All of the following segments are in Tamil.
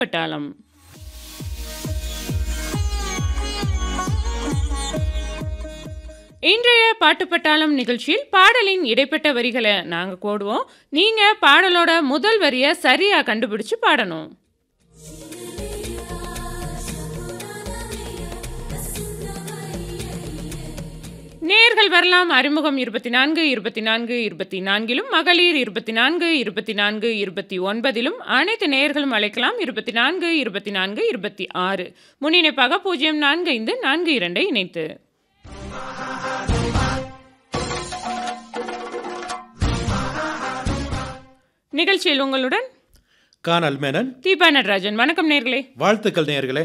பட்டாளம் இன்றைய பாட்டு பட்டாளம் நிகழ்ச்சியில் பாடலின் இடைப்பட்ட வரிகளை நாங்கள் போடுவோம் நீங்கள் பாடலோட முதல் வரியை சரியாக கண்டுபிடிச்சு பாடணும் நேர்கள் வரலாம் அறிமுகம் இருபத்தி நான்கு இருபத்தி நான்கு இருபத்தி நான்கிலும் மகளிர் இருபத்தி நான்கு இருபத்தி நான்கு இருபத்தி ஒன்பதிலும் அனைத்து நேர்களும் அழைக்கலாம் இருபத்தி நான்கு இருபத்தி நான்கு இருபத்தி ஆறு முன்னிணைப்பாக பூஜ்ஜியம் நான்கு ஐந்து நான்கு இரண்டை இணைத்து நிகழ்ச்சியில் உங்களுடன் கானல் மேனன் தீபா நடராஜன் வணக்கம் நேர்களே வாழ்த்துக்கள் நேயர்களே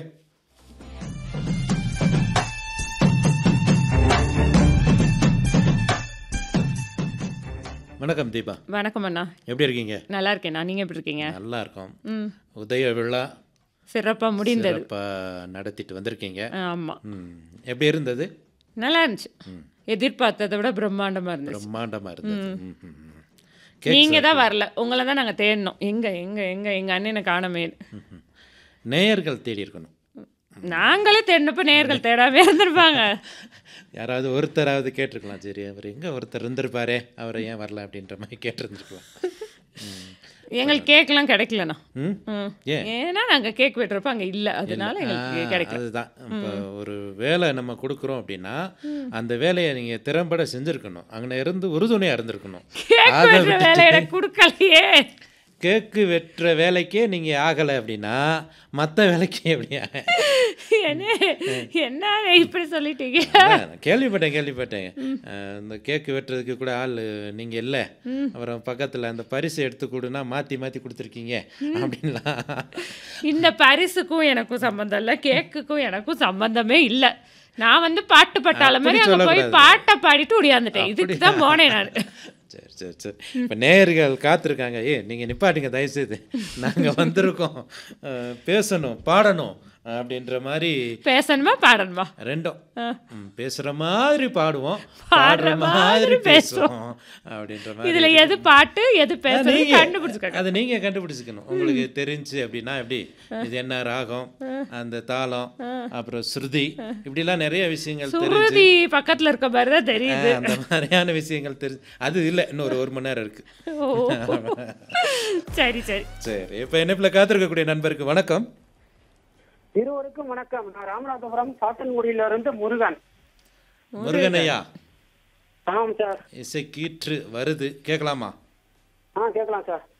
வணக்கம் தீபா வணக்கம் அண்ணா எப்படி இருக்கீங்க நல்லா இருக்கேண்ணா நீங்கள் எப்படி இருக்கீங்க நல்லா இருக்கோம் ம் உதய விழா சிறப்பாக முடிந்தது சிறப்பாக நடத்திட்டு வந்திருக்கீங்க ஆமாம் ம், எப்படி இருந்தது நல்லா இருந்துச்சு எதிர்பார்த்ததை விட பிரம்மாண்டமாக இருந்துச்சு பிரம்மாண்டமா இருந்தது ம், ம், ம். கேக் நீங்க தான் வரல உங்களை தான் நாங்கள் தேடினோம் எங்க எங்க எங்க எங்க அண்ணனை காணமே ம், ம். நேயர்கள் தேடி இருக்கணும் நாங்களே தேடினப்ப நேர்கள் தேடாமே இருந்திருப்பாங்க யாராவது ஒருத்தராவது கேட்டிருக்கலாம் சரி அவர் எங்கே ஒருத்தர் இருந்திருப்பாரே அவரை ஏன் வரல அப்படின்ற மாதிரி கேட்டிருந்துருக்கலாம் ம். எங்களுக்கு கேக்கெல்லாம் கிடைக்கலண்ணா ம் ம். ஏன்? ஏன்னா நாங்க கேக் வெட்டுறப்ப அங்க இல்ல அதனால எங்களுக்கு ஆ, கிடைக்கல அதுதான் இப்போ ஒரு வேலை நம்ம கொடுக்குறோம் அப்படின்னா அந்த வேலையை நீங்கள் திறம்பட செஞ்சுருக்கணும் அங்கே இருந்து உறுதுணையாக இருந்திருக்கணும் கேக் அதை வெட்டுற வேலை எனக்கு கொடுக்கலையே கேக்கு வெட்டுற வேலைக்கே நீங்கள் ஆகலை அப்படின்னா மற்ற வேலைக்கு எப்படி என்ன என்ன இப்படி சொல்லிட்டீங்க அதான், கேள்விப்பட்டேன் கேள்விப்பட்டேன் அஹ், இந்த கேக்கு வெட்டுறதுக்கு கூட ஆள் நீங்கள் இல்லை அப்புறம் பக்கத்தில் அந்த பரிசு எடுத்து கொடுனா மாற்றி மாற்றி கொடுத்துருக்கீங்க அப்படின்லாம் இந்த பரிசுக்கும் எனக்கும் சம்பந்தம் இல்ல கேக்குக்கும் எனக்கும் சம்பந்தமே இல்ல நான் வந்து பாட்டு பட்டாள மாதிரி அப்படி அங்க போய் சொல்லக்கூடாது. பாட்டை பாடிட்டு ஓடியாந்துட்டேன் இதுக்கு தான் போனேன் நான் சரி சரி சரி இப்போ நேயர்கள் காத்திருக்காங்க ஏ நீங்கள் நிப்பாட்டுங்க தயவுசெய்து நாங்கள் வந்திருக்கோம் அஹ், பேசணும் பாடணும் அப்படின்ற மாதிரி பேசணுமா பாடணுமா ரெண்டும் ஆ. ம், பேசுற மாதிரி பாடுவோம் பாடுற பாடுற மாதிரி மாதிரி பேசுவோம் அப்படின்ற மாதிரி இதுல எது பாட்டு எது ஆ, பேசுறது நீங்க- கண்டுபிடிச்சுக்க அதை நீங்க கண்டுபிடிச்சுக்கணும் உங்களுக்கு தெரிஞ்சு அப்படின்னா எப்படி இது என்ன ராகம் அந்த தாளம் அப்புறம் ஸ்ருதி இப்படிலாம் நிறைய விஷயங்கள் தெரிஞ்சு சுருதி பக்கத்துல இருக்க மாதிரி தான் தெரியுது ஆ, அந்த மாதிரியான விஷயங்கள் தெரிஞ்சு அது இல்லை இன்னொரு ஒரு மணி நேரம் இருக்கு ஓ சரி சரி சரி இப்போ இணைப்பில் காத்திருக்கக்கூடிய நண்பருக்கு வணக்கம் இருவருக்கும் வணக்கம் நான் ராமநாதபுரம் சாத்தன்குடியில இருந்து முருகன் முருகனையா ஆமாம் சார் இசை கீற்று வருது கேட்கலாமா ஆ கேட்கலாம் சார்